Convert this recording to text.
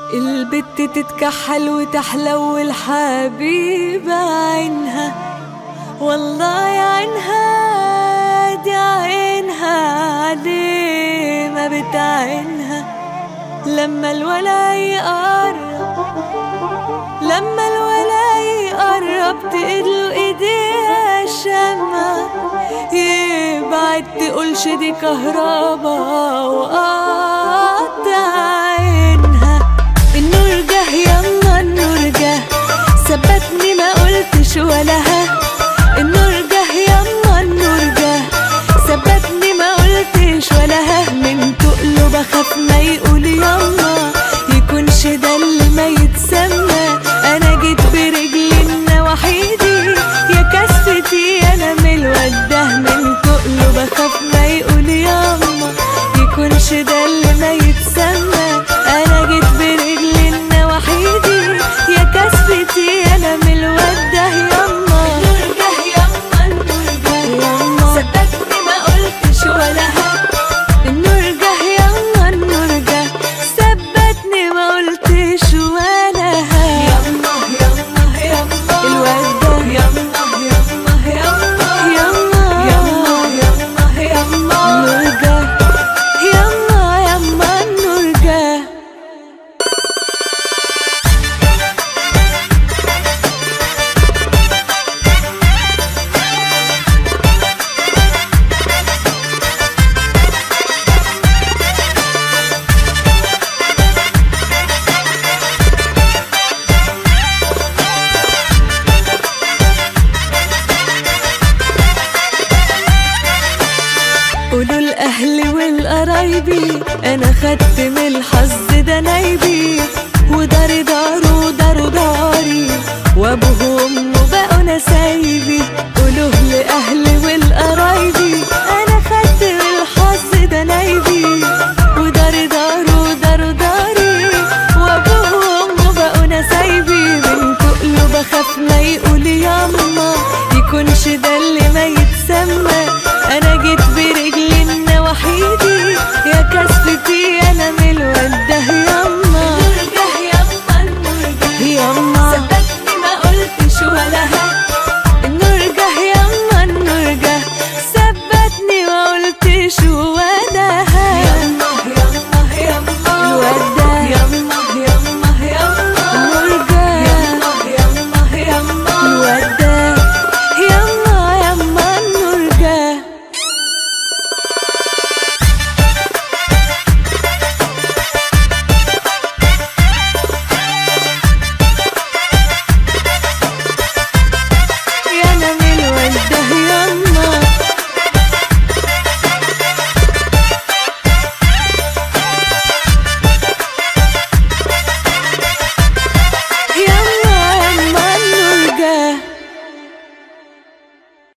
البت تتكحل وتحلو الحبيبة عينها والله يا عينها دي عينها عليه ما بتعينها لما الولا يقرب لما الولا يقرب تقله ايديها الشمع يبعد تقولش دي كهربا وقطع عينها النور جه يلا النور جه ثبتني ما قلتش ولا ها النور جه يلا النور جه ثبتني ما قلتش ولا ها من تقله بخاف ما يقول يلا يكونش ده اللي ما يتسمى انا جيت برجلي النواحيدي يا كستي انا من الواد ده من تقله بخاف ما يقول يلا يكونش ده اللي ما يتسمى انا جيت برجلي النواحيدي يا كستي انا من الواد ده يلا النور جه يلا النور جه يلا صدقني ما قلتش ولا ها النور جه يلا النور جه ثبتني ما قلتش ولا ها يلا يلا يلا الواد ده يلا يلا يلا يلا يلا يلا يلا النور جه يلا يلا النور جه قولوا الاهل والقرايبي انا خدت من الحظ ده نايبي وداري داره وداره داري وابوه وامه بقوا نسايبي قولوا لاهلي والقرايبي